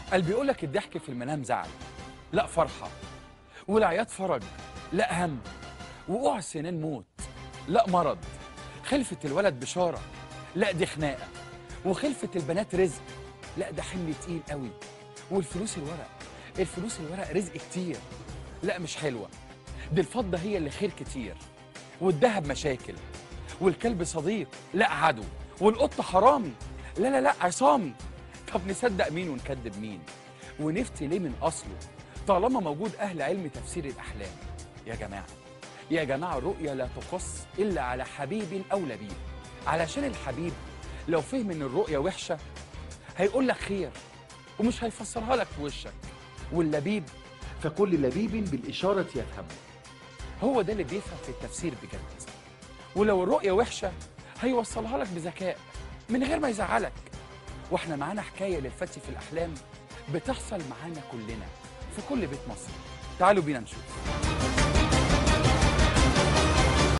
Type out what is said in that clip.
قال بيقول لك الضحك في المنام زعل لا فرحة والعياط فرج لا هم وقوع السنان موت لا مرض خلفة الولد بشارة لا دي خناقة وخلفة البنات رزق لا ده حمل تقيل قوي والفلوس الورق الفلوس الورق رزق كتير لا مش حلوة دي الفضة هي اللي خير كتير والذهب مشاكل والكلب صديق لا عدو والقط حرامي لا لا لا عصامي طب نصدق مين ونكذب مين ونفتي ليه من اصله طالما موجود اهل علم تفسير الاحلام يا جماعه يا جماعه الرؤيا لا تقص الا على حبيب او لبيب علشان الحبيب لو فهم ان الرؤيا وحشه هيقول لك خير ومش هيفسرها لك في وشك واللبيب فكل لبيب بالاشاره يفهم هو ده اللي بيفهم في التفسير بجد ولو الرؤيه وحشه هيوصلها لك بذكاء من غير ما يزعلك واحنا معانا حكايه للفتي في الاحلام بتحصل معانا كلنا في كل بيت مصري تعالوا بينا نشوف